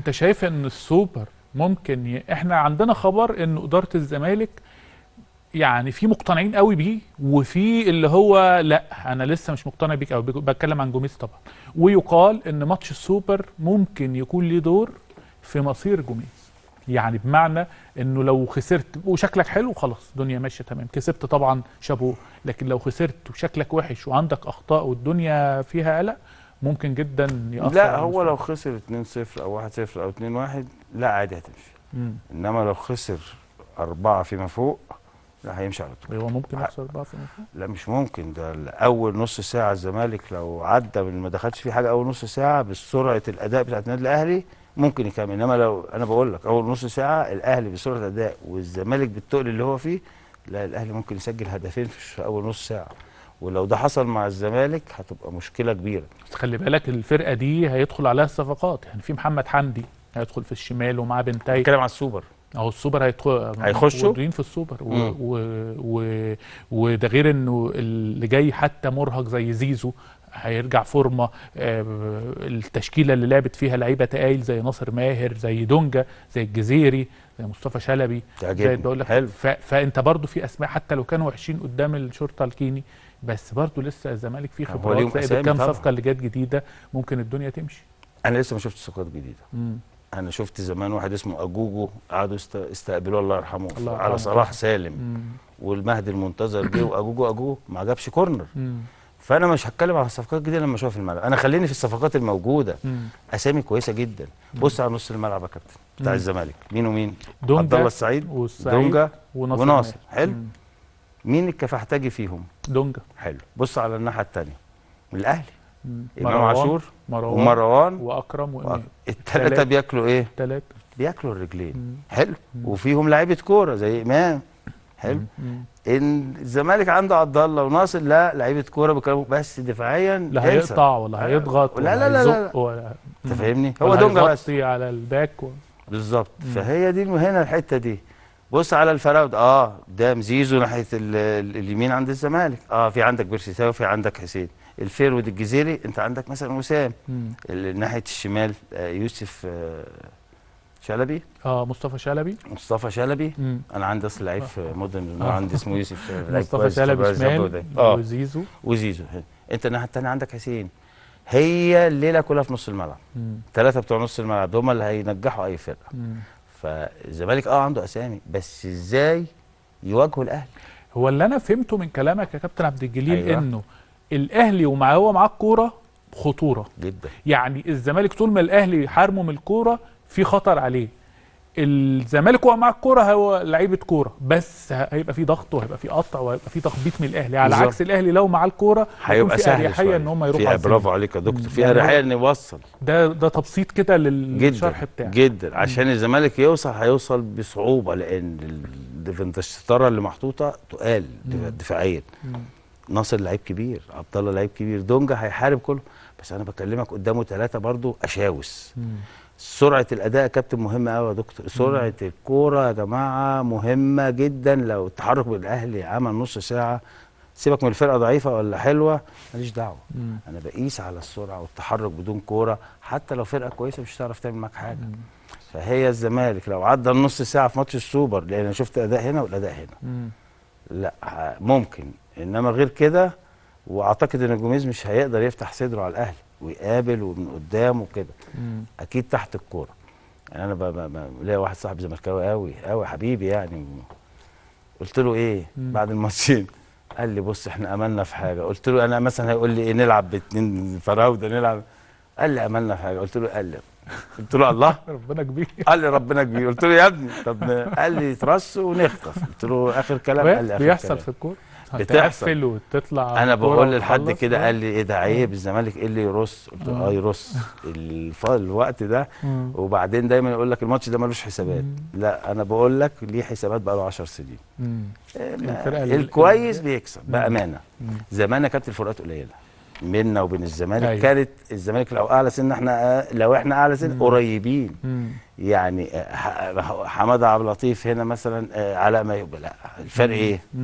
انت شايف ان السوبر ممكن ي... احنا عندنا خبر ان اداره الزمالك يعني في مقتنعين قوي بيه وفي اللي هو لا انا لسه مش مقتنع بيك قوي بتكلم عن جوميز طبعا ويقال ان ماتش السوبر ممكن يكون ليه دور في مصير جوميز يعني بمعنى انه لو خسرت وشكلك حلو خلاص الدنيا ماشيه تمام كسبت طبعا شابوه لكن لو خسرت وشكلك وحش وعندك اخطاء والدنيا فيها قلق ممكن جدا ياثر لا على هو المستوى. لو خسر 2-0 او 1-0 او 2-1 لا عادي هتمشي مم. انما لو خسر أربعة فيما فوق لا هيمشي على طول هو ممكن يخسر بقى في المفروض لا مش ممكن ده اول نص ساعه الزمالك لو عدى من ما دخلش فيه حاجه اول نص ساعه بسرعه الاداء بتاعت النادي الاهلي ممكن يكمل انما لو انا بقول لك اول نص ساعه الاهلي بسرعه الاداء والزمالك بالتقل اللي هو فيه لا الاهلي ممكن يسجل هدفين في اول نص ساعه ولو ده حصل مع الزمالك هتبقى مشكله كبيره بس خلي بالك الفرقه دي هيدخل عليها الصفقات يعني في محمد حمدي هيدخل في الشمال ومعاه بنتاي بتكلم على السوبر اهو السوبر هيدخل هيخشوا؟ موجودين في السوبر و... مم. و... و... وده غير انه اللي جاي حتى مرهق زي زيزو هيرجع فورمه آه، التشكيله اللي لعبت فيها لعيبه تقايل زي ناصر ماهر زي دونجا زي الجزيري زي مصطفى شلبي زي تعجبني بقول لك حلو ف... فانت برضو في اسماء حتى لو كانوا وحشين قدام الشرطه الكيني بس برضو لسه الزمالك فيه هو خبرات ليهم زائد أسامي الكام طبعا. صفقه اللي جت جديده ممكن الدنيا تمشي انا لسه ما شفتش صفقات جديده مم. انا شفت زمان واحد اسمه اجوجو قعدوا است- استقبلوه الله يرحمه الله على يرحمه. صلاح سالم مم. والمهدي المنتظر جه واجوجو اجوجو ما جابش كورنر مم. فانا مش هتكلم على الصفقات الجديده لما اشوفها في الملعب انا خليني في الصفقات الموجوده مم. اسامي كويسه جدا بص على نص الملعب يا كابتن بتاع مم. الزمالك مين ومين دونجا عبد الله السعيد والسعيد دونجا وناصر, وناصر ماهر. حلو مم. مين الكفحتاجي فيهم دونجا حلو بص على الناحيه الثانيه الاهلي مم. امام عاشور مروان ومروان واكرم وامام الثلاثه تلاتة. بياكلوا ايه ثلاثه بياكلوا الرجلين حلو وفيهم لعيبه كوره زي امام حلو ان الزمالك عنده عبد الله وناصر لا لعيبه كوره بيكلموا بس دفاعيا لا انسى. هيقطع ولا هيضغط لا ولا لا لا هيزق لا. ولا انت فاهمني هو ولا دونجا بس هيغطي على الباك و... بالظبط فهي دي هنا الحته دي بص على الفراوده اه ده مزيزو ناحيه ال- ال- اليمين عند الزمالك اه في عندك بيرسيتاوي في عندك حسين الفيرود الجزيري انت عندك مثلا وسام مم. ال- ناحيه الشمال آه يوسف آه شلبي اه مصطفى شلبي مصطفى شلبي مم. انا عندي اصل لعيب في مودرن آه. عندي اسمه يوسف آه، لعيب مصطفى كويس في شلبي باريس شمال ده. اه وزيزو وزيزو انت الناحيه الثانيه عندك حسين هي الليله كلها في نص الملعب مم. ثلاثه بتوع نص الملعب هم اللي هينجحوا اي فرقه مم. فالزمالك اه عنده اسامي بس ازاي يواجهوا الاهلي هو اللي انا فهمته من كلامك يا كابتن عبد الجليل أيوة. انه الاهلي ومعاه هو معاه الكوره خطوره جدا يعني الزمالك طول ما الاهلي حارمه من الكوره في خطر عليه الزمالك وهو معاه الكوره هو لعيبه كوره بس ه- هيبقى في ضغط وهيبقى في قطع وهيبقى في تخبيط من الاهلي على بالظبط. عكس الاهلي لو معاه الكوره هيكون هيبقى في سهل اريحيه شوية. ان هم يروحوا فيها على برافو الزمالك. عليك يا دكتور مم. فيها يعني اريحيه ان يوصل ده ده تبسيط كده للشرح جدا بتاعك جدا عشان الزمالك يوصل هيوصل بصعوبه لان ال- الستاره اللي محطوطه تقال دفاع- دفاعيا مم. ناصر لعيب كبير عبد الله لعيب كبير دونجا هيحارب كله بس انا بكلمك قدامه ثلاثه برضو اشاوس مم. سرعه الاداء يا كابتن مهمه قوي يا دكتور سرعه الكوره يا جماعه مهمه جدا لو التحرك بالاهلي عمل نص ساعه سيبك من الفرقه ضعيفه ولا حلوه ماليش دعوه مم. انا بقيس على السرعه والتحرك بدون كوره حتى لو فرقه كويسه مش هتعرف تعمل معاك حاجه فهي الزمالك لو عدى النص ساعه في ماتش السوبر لان انا شفت اداء هنا والاداء هنا مم. لا ه- ممكن انما غير كده واعتقد ان جوميز مش هيقدر يفتح صدره على الاهلي ويقابل ومن قدام وكده مم. اكيد تحت الكوره يعني انا ب- ب- ب- ليا واحد صاحبي زملكاوي قوي قوي حبيبي يعني قلت له ايه مم. بعد الماتشين قال لي بص احنا املنا في حاجه قلت له انا مثلا هيقول لي ايه نلعب باتنين فراوده نلعب قال لي املنا في حاجه قلت له قال لي قلت له الله ربنا كبير قال لي ربنا كبير قلت له يا ابني طب قال لي ترص ونخطف قلت له اخر كلام قال لي اخر بيحصل كلام. في الكوره بتحصل. تقفل وتطلع انا الكورة بقول لحد وتخلص. كده قال لي ايه ده عيب الزمالك ايه اللي يرص قلت له آه. اه يرص الف... الوقت ده مم. وبعدين دايما يقول لك الماتش ده ملوش حسابات لا انا بقول لك ليه حسابات بقى له 10 سنين مم. إيه، الفرقة ال- الكويس ال- بيكسب مم. بامانه مم. زمان كانت الفروقات قليله بيننا وبين الزمالك أيوة. أيوة. كانت الزمالك لو اعلى سن احنا لو احنا اعلى سن مم. قريبين مم. يعني آه، ح- حماده عبد اللطيف هنا مثلا آه، علاء ما يبقى لا الفرق ايه مم.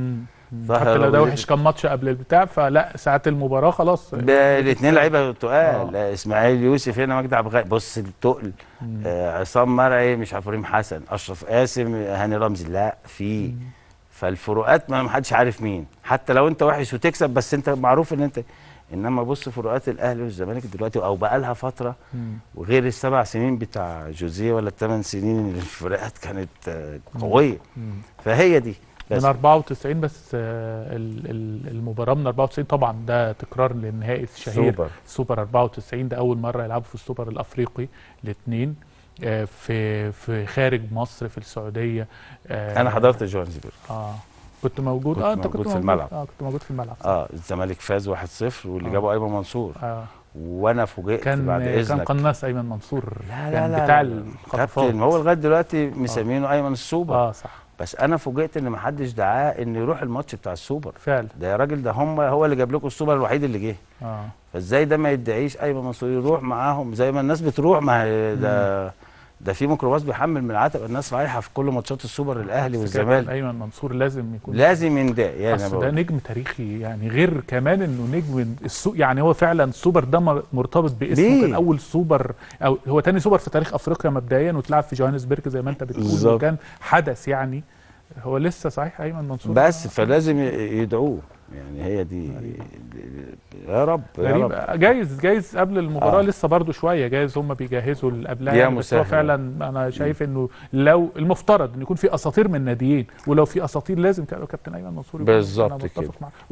صح حتى يا لو ده رب. وحش كان ماتش قبل البتاع فلا ساعه المباراه خلاص الاثنين لعيبه تقال آه. اسماعيل يوسف هنا مجدي عبد الغني بص التقل مم. آه عصام مرعي مش عارف ابراهيم حسن اشرف قاسم هاني رمزي لا في فالفروقات ما حدش عارف مين حتى لو انت وحش وتكسب بس انت معروف ان انت انما بص فروقات الاهلي والزمالك دلوقتي او بقى لها فتره مم. وغير السبع سنين بتاع جوزيه ولا الثمان سنين اللي الفروقات كانت آه، قويه مم. فهي دي من بس 94 بس آه، ال- ال- المباراه من 94 طبعا ده تكرار للنهائي الشهير سوبر سوبر 94 ده اول مره يلعبوا في السوبر الافريقي الاثنين في في خارج مصر في السعوديه آه، انا حضرت جوهانسبرج اه كنت موجود كنت اه انت موجود كنت في موجود الملعب. اه كنت موجود في الملعب صح. اه الزمالك فاز 1-0 واللي آه. جابه ايمن منصور اه وانا فوجئت كان بعد كان اذنك قناص ايمن منصور لا كان لا لا بتاع لا. الخطفات كابتن هو لغايه دلوقتي مسمينه ايمن السوبر اه صح بس انا فوجئت ان ما حدش دعاه انه يروح الماتش بتاع السوبر فعلا ده يا راجل ده هم هو اللي جاب لكم السوبر الوحيد اللي جه اه فازاي ده ما يدعيش ايمن منصور يروح معاهم زي ما الناس بتروح ما هي ده ده في ميكروباص بيحمل من العتبه الناس رايحه في كل ماتشات السوبر الاهلي بس كان والزمالك ايمن منصور لازم يكون لازم ينداء يعني اصل ده بقول. نجم تاريخي يعني غير كمان انه نجم السوق يعني هو فعلا السوبر ده م- مرتبط باسمه ليه؟ كان اول سوبر او هو تاني سوبر في تاريخ افريقيا مبدئيا وتلعب في جوهانسبرج زي ما انت بتقول بالظبط. وكان حدث يعني هو لسه صحيح ايمن منصور بس آه، فلازم ي- يدعوه يعني هي دي يا رب يا غريب رب جايز جايز قبل المباراه آه. لسه برضو شويه جايز هم بيجهزوا اللي قبلها يا يعني بس هو مسهل. فعلا انا شايف انه لو المفترض ان يكون في اساطير من ناديين ولو في اساطير لازم كابتن ايمن منصور يكون. بالظبط أنا متفق كده. معاك.